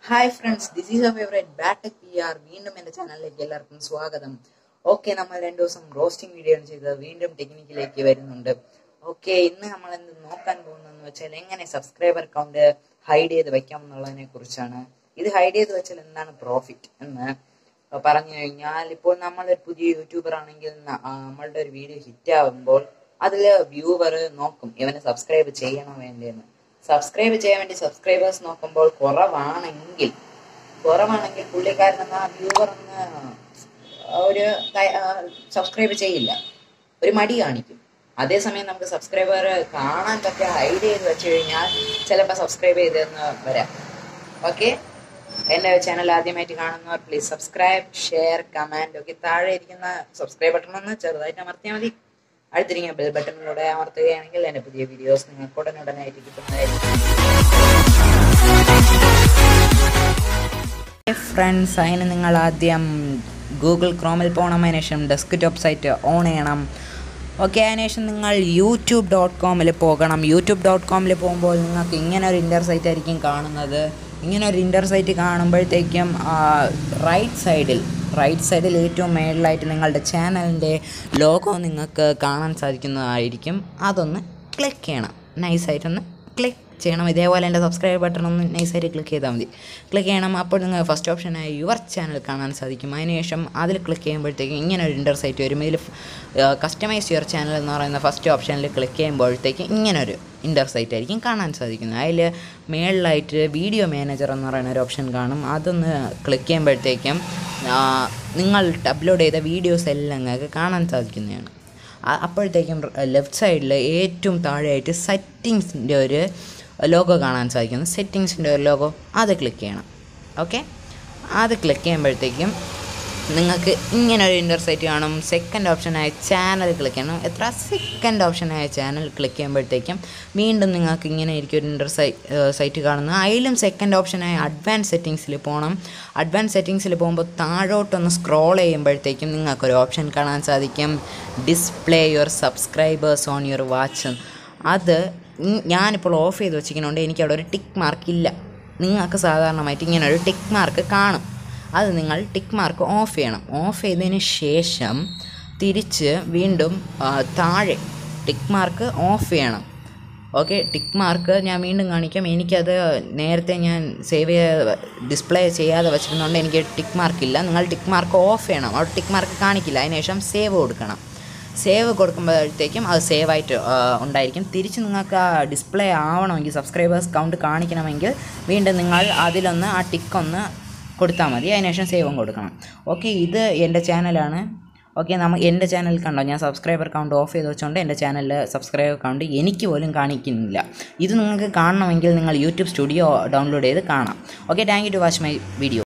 hi friends this is a favourite ബാറ്റക് P R വീണ്ടും എന്റെ ചാനലിലേക്ക് എല്ലാവർക്കും സ്വാഗതം ഓക്കെ നമ്മൾ രണ്ടു ദിവസം റോസ്റ്റിംഗ് വീഡിയോ ആണ് ചെയ്തത് വീണ്ടും ടെക്നിക്കിലേക്ക് വരുന്നുണ്ട് ഓക്കെ ഇന്ന് നമ്മൾ എന്ത് നോക്കാൻ പോകുന്നതെന്ന് വെച്ചാൽ എങ്ങനെ സബ്സ്ക്രൈബർ അക്കൗണ്ട് ഹൈഡ് ചെയ്ത് വെക്കാം എന്നുള്ളതിനെ കുറിച്ചാണ് ഇത് ഹൈഡ് ചെയ്ത് വെച്ചാൽ എന്താണ് പ്രോഫിറ്റ് എന്ന് പറഞ്ഞു കഴിഞ്ഞാൽ ഇപ്പോൾ നമ്മളൊരു പുതിയ യൂട്യൂബർ ആണെങ്കിൽ ന- ആ, നമ്മളുടെ ഒരു വീഡിയോ ഹിറ്റ് ആവുമ്പോൾ അതിൽ വ്യൂവർ നോക്കും ഇവനെ സബ്സ്ക്രൈബ് ചെയ്യണോ വേണ്ടതെന്ന് സബ്സ്ക്രൈബ് ചെയ്യാൻ വേണ്ടി സബ്സ്ക്രൈബേഴ്സ് നോക്കുമ്പോൾ കുറവാണെങ്കിൽ കുറവാണെങ്കിൽ പുള്ളിക്കാരൻ എന്നാ വ്യൂവർ ഒന്ന് ഒരു സബ്സ്ക്രൈബ് ചെയ്യില്ല ഒരു മടി കാണിക്കും അതേസമയം നമുക്ക് സബ്സ്ക്രൈബർ കാണാൻ പറ്റിയ ഹൈഡ് ചെയ്ത് വെച്ച് കഴിഞ്ഞാൽ ചിലപ്പോൾ സബ്സ്ക്രൈബ് ചെയ്തെന്ന് വരാം ഓക്കെ എൻ്റെ ചാനൽ ആദ്യമായിട്ട് കാണുന്നവർ പ്ലീസ് സബ്സ്ക്രൈബ് ഷെയർ കമൻറ്റ് ഒക്കെ താഴെ ഇരിക്കുന്ന സബ്സ്ക്രൈബ് ബട്ടൺ ഒന്ന് ചെറുതായിട്ട് അമർത്തിയാൽ മതി അടുത്തിരിക്കുന്ന ബെൽ ബട്ടണിലൂടെ അമർത്തുകയാണെങ്കിൽ എൻ്റെ പുതിയ വീഡിയോസ് നിങ്ങൾക്ക് ഉടനുടനായിട്ട് കിട്ടുന്നതായിരിക്കും ഫ്രണ്ട്സ് അതിന് നിങ്ങൾ ആദ്യം ഗൂഗിൾ ക്രോമിൽ പോകണം അതിന് ശേഷം ഡെസ്ക്ടോപ്പ് സൈറ്റ് ഓൺ ചെയ്യണം ഓക്കെ അതിന് ശേഷം നിങ്ങൾ യൂട്യൂബ് ഡോട്ട് കോമിൽ പോകണം യൂട്യൂബ് ഡോട്ട് കോമിൽ പോകുമ്പോൾ നിങ്ങൾക്ക് ഇങ്ങനെ ഒരു ഇൻ്റർ സൈറ്റ് ആയിരിക്കും കാണുന്നത് ഇങ്ങനെ ഒരു ഇൻ്റർ സൈറ്റ് കാണുമ്പോഴത്തേക്കും റൈറ്റ് സൈഡിൽ റൈറ്റ് സൈഡിൽ ഏറ്റവും മേളിലായിട്ട് നിങ്ങളുടെ ചാനലിൻ്റെ ലോഗോ നിങ്ങൾക്ക് കാണാൻ സാധിക്കുന്നതായിരിക്കും അതൊന്ന് ക്ലിക്ക് ചെയ്യണം നൈസായിട്ടൊന്ന് ക്ലിക്ക് ചെയ്യണം ഇതേപോലെ എൻ്റെ സബ്സ്ക്രൈബ് ബട്ടൺ ഒന്ന് നൈസായിട്ട് ക്ലിക്ക് ചെയ്താൽ മതി ക്ലിക്ക് ചെയ്യണം അപ്പോൾ നിങ്ങൾ ഫസ്റ്റ് ഓപ്ഷനായ യുവർ ചാനൽ കാണാൻ സാധിക്കും അതിനുശേഷം അതിൽ ക്ലിക്ക് ചെയ്യുമ്പോഴത്തേക്കും ഇങ്ങനെ ഒരു ഇൻ്റർ സൈറ്റ് വരും ഇതിൽ കസ്റ്റമൈസ് യുവർ ചാനൽ എന്ന് പറയുന്ന ഫസ്റ്റ് ഓപ്ഷനിൽ ക്ലിക്ക് ചെയ്യുമ്പോഴത്തേക്കും ഇങ്ങനൊരു ഇൻ്റർ സൈറ്റ് ആയിരിക്കും കാണാൻ സാധിക്കുന്നത് അതിൽ മേളിലായിട്ട് വീഡിയോ മാനേജർ എന്ന് പറയുന്ന ഒരു ഓപ്ഷൻ കാണും അതൊന്ന് ക്ലിക്ക് ചെയ്യുമ്പോഴത്തേക്കും ആ, നിങ്ങൾ അപ്ലോഡ് ചെയ്ത വീഡിയോസ് എല്ലാം നിങ്ങൾക്ക് കാണാൻ സാധിക്കുന്നതാണ് ആ- അപ്പോഴത്തേക്കും ലെഫ്റ്റ് സൈഡിൽ ഏറ്റവും താഴെയായിട്ട് സെറ്റിങ്സിൻ്റെ ഒരു ലോഗോ കാണാൻ സാധിക്കുന്നു സെറ്റിങ്സിൻ്റെ ഒരു ലോഗോ അത് ക്ലിക്ക് ചെയ്യണം ഓക്കെ അത് ക്ലിക്ക് ചെയ്യുമ്പോഴത്തേക്കും നിങ്ങൾക്ക് ഇങ്ങനെ ഒരു ഇൻ്റർസൈറ്റ് കാണും സെക്കൻഡ് ഓപ്ഷനായ ചാനൽ ക്ലിക്ക് ചെയ്യണം എത്ര സെക്കൻഡ് ഓപ്ഷനായ ചാനൽ ക്ലിക്ക് ചെയ്യുമ്പോഴത്തേക്കും വീണ്ടും നിങ്ങൾക്ക് ഇങ്ങനെ ആയിരിക്കും ഒരു ഇൻ്റർ സൈറ്റ് കാണുന്നത് അതിലും സെക്കൻഡ് ഓപ്ഷനായ അഡ്വാൻസ് സെറ്റിങ്സിൽ പോകണം അഡ്വാൻസ് സെറ്റിങ്സിൽ പോകുമ്പോൾ താഴോട്ടൊന്ന് സ്ക്രോൾ ചെയ്യുമ്പോഴത്തേക്കും നിങ്ങൾക്കൊരു ഓപ്ഷൻ കാണാൻ സാധിക്കും display your subscribers on your watch അത് ഉം ഞാനിപ്പോൾ ഓഫ് ചെയ്ത് വെച്ചിരിക്കുന്നതുകൊണ്ട് എനിക്ക് അവിടെ ഒരു ടിക്ക് മാർക്ക് ഇല്ല നിങ്ങൾക്ക് സാധാരണമായിട്ട് ഇങ്ങനെ ഒരു ടിക്ക് മാർക്ക് കാണും അത് നിങ്ങൾ ടിക്ക് മാർക്ക് ഓഫ് ചെയ്യണം ഓഫ് ചെയ്തതിന് ശേഷം തിരിച്ച് വീണ്ടും ആ, താഴെ ടിക്ക് മാർക്ക് ഓഫ് ചെയ്യണം ഓക്കെ ടിക്ക് മാർക്ക് ഞാൻ വീണ്ടും കാണിക്കാം എനിക്കത് നേരത്തെ ഞാൻ സേവ് ചെയ്ത് ഡിസ്പ്ലേ ചെയ്യാതെ വെച്ചിരുന്നതുകൊണ്ട് എനിക്ക് ടിക്ക് മാർക്ക് ഇല്ല നിങ്ങൾ ടിക്ക് മാർക്ക് ഓഫ് ചെയ്യണം അവിടെ ടിക്ക് മാർക്ക് കാണിക്കില്ല അതിനുശേഷം സേവ് കൊടുക്കണം സേവ് കൊടുക്കുമ്പോഴത്തേക്കും അത് സേവ് ആയിട്ട് ആ, ഉണ്ടായിരിക്കും തിരിച്ച് നിങ്ങൾക്ക് ആ ഡിസ്പ്ലേ ആവണമെങ്കിൽ സബ്സ്ക്രൈബേഴ്സ് കൗണ്ട് കാണിക്കണമെങ്കിൽ വീണ്ടും നിങ്ങൾ അതിലൊന്ന് ആ ടിക്ക് ഒന്ന് കൊടുത്താൽ മതി അതിനുശേഷം സേവും കൊടുക്കണം ഓക്കെ ഇത് എൻ്റെ ചാനലാണ് ഓക്കെ നമ്മ എൻ്റെ ചാനൽ കണ്ടോ ഞാൻ സബ്സ്ക്രൈബർ കൗണ്ട് ഓഫ് ചെയ്ത് വെച്ചുകൊണ്ട് എൻ്റെ ചാനലിൽ സബ്സ്ക്രൈബർ കൗണ്ട് എനിക്ക് പോലും കാണിക്കുന്നില്ല ഇത് നിങ്ങൾക്ക് കാണണമെങ്കിൽ നിങ്ങൾ യൂട്യൂബ് സ്റ്റുഡിയോ ഡൗൺലോഡ് ചെയ്ത് കാണാം okay thank you to watch my video